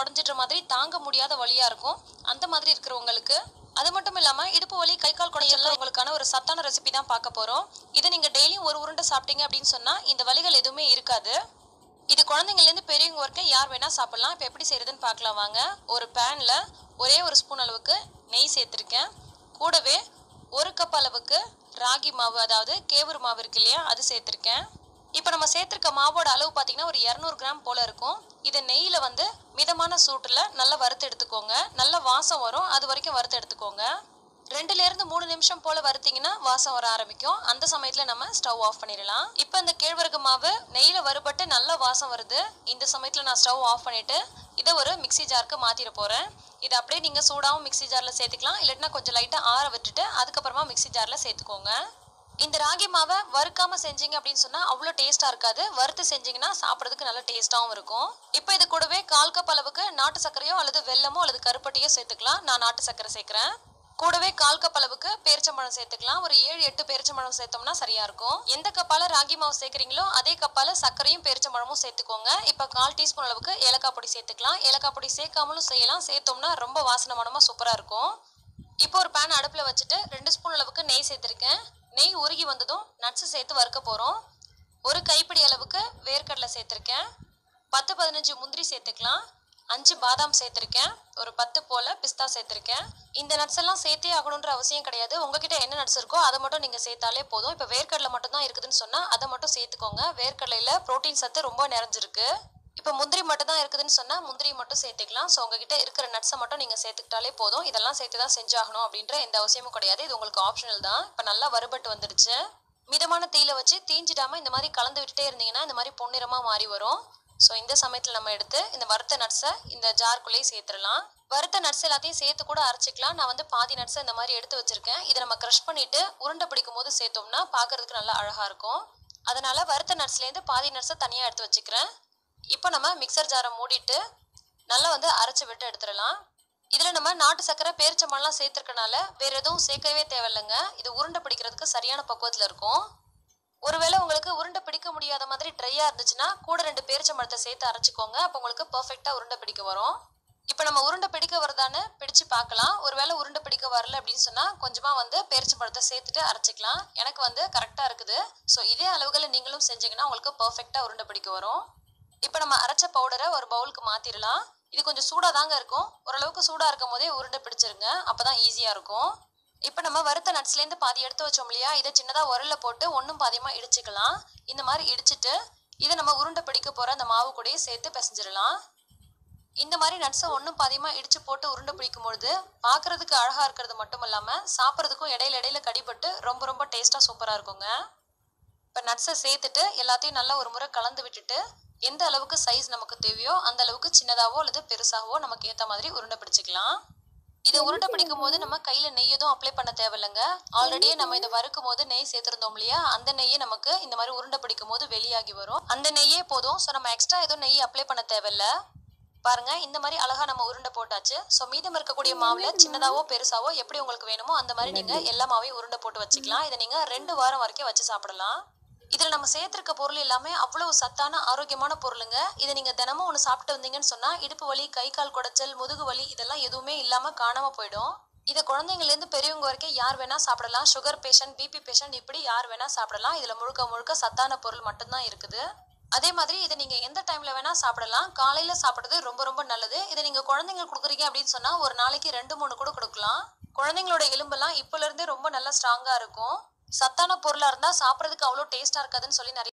உடஞ்சிடுற மாதிரி தாங்க முடியாத வலியா இருக்கும் அந்த மாதிரி இருக்கிறவங்களுக்கு அது மட்டும் இல்லாம இடுப்பு வலி கை கால் குடைச்சல்ல உங்களுக்கான ஒரு சத்தான ரெசிபி தான் பார்க்க போறோம் இதை நீங்க டெய்லியும் ஒரு உருண்டை சாப்பிட்டீங்க அப்படின்னு சொன்னா இந்த வலிகள் எதுவுமே இருக்காது இது குழந்தைங்கள்ல இருந்து பெரியவங்க வரைக்கும் யார் வேணா சாப்பிடலாம் இப்போ எப்படி செய்யறதுன்னு பார்க்கலாம் வாங்க ஒரு பேன்ல ஒரே ஒரு ஸ்பூன் அளவுக்கு நெய் சேர்த்திருக்கேன் கூடவே ஒரு கப் அளவுக்கு ராகி மாவு அதாவது கேவுரு மாவு இருக்கு இல்லையா அது சேர்த்திருக்கேன் இப்போ நம்ம சேர்த்திருக்க மாவோட அளவு பார்த்தீங்கன்னா ஒரு இரநூறு கிராம் போல இருக்கும் இதை நெய்யில வந்து மிதமான சூட்டில் நல்லா வறுத்து எடுத்துக்கோங்க நல்ல வாசம் வரும் அது வரைக்கும் வறுத்து எடுத்துக்கோங்க ரெண்டுல இருந்து மூணு நிமிஷம் போல வறுத்தீங்கன்னா வாசம் வர ஆரம்பிக்கும் அந்த சமயத்துல நம்ம ஸ்டவ் ஆஃப் பண்ணிடலாம் இப்போ இந்த கேழ்வரகு மாவு நெய்யில வறுபட்டு நல்ல வாசம் வருது இந்த சமயத்துல நான் ஸ்டவ் ஆஃப் பண்ணிட்டு இதை ஒரு மிக்ஸி ஜாருக்கு மாத்திர போறேன் இதை அப்படியே நீங்க சூடாவும் மிக்ஸி ஜார்ல சேர்த்துக்கலாம் இல்லைன்னா கொஞ்சம் லைட்டா ஆற விட்டுட்டு அதுக்கப்புறமா மிக்ஸி ஜார்ல சேர்த்துக்கோங்க இந்த ராகி மாவை வறுக்காம செஞ்சீங்க அப்படின்னு சொன்னா அவ்வளோ டேஸ்டா இருக்காது வறுத்து செஞ்சீங்கன்னா சாப்பிட்றதுக்கு நல்ல டேஸ்டாவும் இருக்கும் இப்போ இது கூடவே கால் கப் அளவுக்கு நாட்டு சர்க்கரையோ அல்லது வெல்லமோ அல்லது கருப்பட்டியோ சேர்த்துக்கலாம் நான் நாட்டு சர்க்கரை சேர்க்கிறேன் கூடவே கால் கப் அளவுக்கு பேரிச்சம்பழம் சேர்த்துக்கலாம் ஒரு ஏழு எட்டு பேரிச்சம்பழம் சேர்த்தோம்னா சரியா இருக்கும் எந்த கப்பால ராகி மாவு சேர்க்குறீங்களோ அதே கப்பால சர்க்கரையும் பேரிச்சம்பழமும் சேர்த்துக்கோங்க இப்போ கால் டீஸ்பூன் அளவுக்கு ஏலக்காய் பொடி சேர்த்துக்கலாம் ஏலக்காய் பொடி சேர்க்காமலும் செய்யலாம் சேர்த்தோம்னா ரொம்ப வாசனை மனமா சூப்பரா இருக்கும் இப்போ ஒரு பேன் அடுப்புல வச்சுட்டு ரெண்டு ஸ்பூன் அளவுக்கு நெய் சேர்த்திருக்கேன் நெய் உருகி வந்ததும் நட்ஸ் சேர்த்து வறுக்க போறோம் ஒரு கைப்பிடி அளவுக்கு வேர்க்கடலை சேர்த்திருக்கேன் பத்து பதினஞ்சு முந்திரி சேர்த்துக்கலாம் அஞ்சு பாதாம் சேர்த்திருக்கேன் ஒரு பத்து போல பிஸ்தா சேர்த்திருக்கேன் இந்த நட்ஸ் எல்லாம் சேர்த்தே ஆகணுன்ற அவசியம் கிடையாது உங்ககிட்ட என்ன நட்ஸ் இருக்கோ அதை மட்டும் நீங்க சேர்த்தாலே போதும் இப்போ வேர்க்கடலை மட்டும் தான் இருக்குதுன்னு சொன்னா அதை மட்டும் சேர்த்துக்கோங்க வேர்க்கடலையில புரோட்டீன் சத்து ரொம்ப நிறைஞ்சிருக்கு இப்போ முந்திரி மட்டும் தான் இருக்குதுன்னு சொன்னா முந்திரி மட்டும் சேர்த்துக்கலாம் ஸோ உங்ககிட்ட இருக்கிற நட்ஸை மட்டும் நீங்க சேர்த்துக்கிட்டாலே போதும் இதெல்லாம் சேர்த்து தான் செஞ்சாகணும் அப்படின்ற எந்த அவசியமும் கிடையாது இது உங்களுக்கு ஆப்ஷனல் தான் இப்போ நல்லா வறுபட்டு வந்துடுச்சு மிதமான தீயில வச்சு தீஞ்சிடாம இந்த மாதிரி கலந்து விட்டுட்டே இருந்தீங்கன்னா இந்த மாதிரி பொன்னிறமா மாறி வரும் ஸோ இந்த சமயத்தில் நம்ம எடுத்து இந்த வறுத்த நட்ஸை இந்த ஜார்க்குள்ளேயே சேர்த்துடலாம் வறுத்த நட்ஸ் எல்லாத்தையும் சேர்த்து கூட அரைச்சிக்கலாம் நான் வந்து பாதி நட்ஸை இந்த மாதிரி எடுத்து வச்சிருக்கேன் இதை நம்ம க்ரஷ் பண்ணிட்டு உருண்டை பிடிக்கும் போது சேர்த்தோம்னா பார்க்கறதுக்கு நல்லா அழகா இருக்கும் அதனால வறுத்த நட்ஸ்லேருந்து பாதி நட்ஸை தனியாக எடுத்து வச்சுக்கிறேன் இப்போ நம்ம மிக்சர் ஜாரை மூடிட்டு நல்லா வந்து அரைச்சி விட்டு எடுத்துடலாம் இதில் நம்ம நாட்டு சர்க்கரை பேரிச்சம்பழம்லாம் சேர்த்துருக்கனால வேற எதுவும் சேர்க்கவே தேவையில்லைங்க இது உருண்டை பிடிக்கிறதுக்கு சரியான பக்குவத்தில் இருக்கும் ஒருவேளை உங்களுக்கு உருண்டை பிடிக்க முடியாத மாதிரி ட்ரையாக இருந்துச்சுன்னா கூட ரெண்டு பேரிச்சம்பழத்தை சேர்த்து அரைச்சிக்கோங்க அப்போ உங்களுக்கு பர்ஃபெக்டாக உருண்டை பிடிக்க வரும் இப்போ நம்ம உருண்டை பிடிக்க வருதான்னு பிடிச்சு பார்க்கலாம் ஒருவேளை உருண்டை பிடிக்க வரல அப்படின்னு சொன்னால் கொஞ்சமாக வந்து பேரிச்சம்பழத்தை சேர்த்துட்டு அரைச்சிக்கலாம் எனக்கு வந்து கரெக்டாக இருக்குது ஸோ இதே அளவுகளில் நீங்களும் செஞ்சீங்கன்னா உங்களுக்கு பர்ஃபெக்டாக உருண்டை பிடிக்க வரும் இப்போ நம்ம அரைச்ச பவுடரை ஒரு பவுலுக்கு மாற்றிடலாம் இது கொஞ்சம் சூடாக தாங்க இருக்கும் ஓரளவுக்கு சூடாக இருக்கும் போதே உருண்டை பிடிச்சிருங்க அப்போ தான் ஈஸியாக இருக்கும் இப்போ நம்ம வறுத்த நட்ஸ்லேருந்து பாதி எடுத்து வச்சோம் இல்லையா இதை சின்னதாக உரல்ல போட்டு ஒன்றும் பாதியமாக இடிச்சுக்கலாம் இந்த மாதிரி இடிச்சிட்டு இதை நம்ம உருண்டை பிடிக்க போகிற அந்த மாவு கூடயே சேர்த்து பிசைஞ்சிடலாம் இந்த மாதிரி நட்ஸை ஒன்றும் பாதியமாக இடிச்சு போட்டு உருண்டை பிடிக்கும் பொழுது பார்க்கறதுக்கு அழகாக இருக்கிறது மட்டும் இல்லாமல் சாப்பிட்றதுக்கும் இடையில இடையில கடிபட்டு ரொம்ப ரொம்ப டேஸ்ட்டாக சூப்பராக இருக்குங்க இப்போ நட்ஸை சேர்த்துட்டு எல்லாத்தையும் நல்லா ஒரு முறை கலந்து விட்டுட்டு எந்த அளவுக்கு சைஸ் நமக்கு தேவையோ அந்த அளவுக்கு சின்னதாவோ அல்லது பெருசாவோ நமக்கு ஏற்ற மாதிரி உருண்டை பிடிச்சிக்கலாம் இதை உருண்டை பிடிக்கும் போது நம்ம கையில நெய் எதுவும் அப்ளை பண்ண தேவையில்லைங்க ஆல்ரெடியே நம்ம இதை வறுக்கும் போது நெய் சேர்த்திருந்தோம் இல்லையா அந்த நெய்யே நமக்கு இந்த மாதிரி உருண்டை பிடிக்கும் போது வெளியாகி வரும் அந்த நெய்யே போதும் ஸோ நம்ம எக்ஸ்ட்ரா எதுவும் நெய் அப்ளை பண்ண தேவையில்ல பாருங்க இந்த மாதிரி அழகா நம்ம உருண்டை போட்டாச்சு ஸோ மீதம் இருக்கக்கூடிய மாவுல சின்னதாவோ பெருசாவோ எப்படி உங்களுக்கு வேணுமோ அந்த மாதிரி நீங்க எல்லா மாவையும் உருண்டை போட்டு வச்சுக்கலாம் இதை நீங்க ரெண்டு வாரம் வரைக்கும் வச்சு சாப்பிடலாம் இதுல நம்ம சேர்த்திருக்க பொருள் எல்லாமே அவ்வளவு சத்தான ஆரோக்கியமான பொருளுங்க இதை நீங்க தினமும் ஒன்று சாப்பிட்டு வந்தீங்கன்னு சொன்னா இடுப்பு வலி கை கால் குடைச்சல் முதுகு வலி இதெல்லாம் எதுவுமே இல்லாம காணாம போயிடும் இதை குழந்தைங்கள்ல இருந்து பெரியவங்க வரைக்கும் யார் வேணா சாப்பிடலாம் சுகர் பேஷண்ட் பிபி பேஷண்ட் இப்படி யார் வேணா சாப்பிடலாம் இதுல முழுக்க முழுக்க சத்தான பொருள் மட்டும்தான் இருக்குது அதே மாதிரி இதை நீங்க எந்த டைம்ல வேணா சாப்பிடலாம் காலையில சாப்பிடுறது ரொம்ப ரொம்ப நல்லது இதை நீங்க குழந்தைங்களுக்கு கொடுக்குறீங்க அப்படின்னு சொன்னா ஒரு நாளைக்கு ரெண்டு மூணு கூட கொடுக்கலாம் குழந்தைங்களோட எலும்பெல்லாம் இப்பல இருந்தே ரொம்ப நல்லா ஸ்ட்ராங்கா இருக்கும் சத்தான பொருளா இருந்தா சாப்பிட்றதுக்கு அவ்வளோ டேஸ்டா இருக்காதுன்னு சொல்லி நிறைய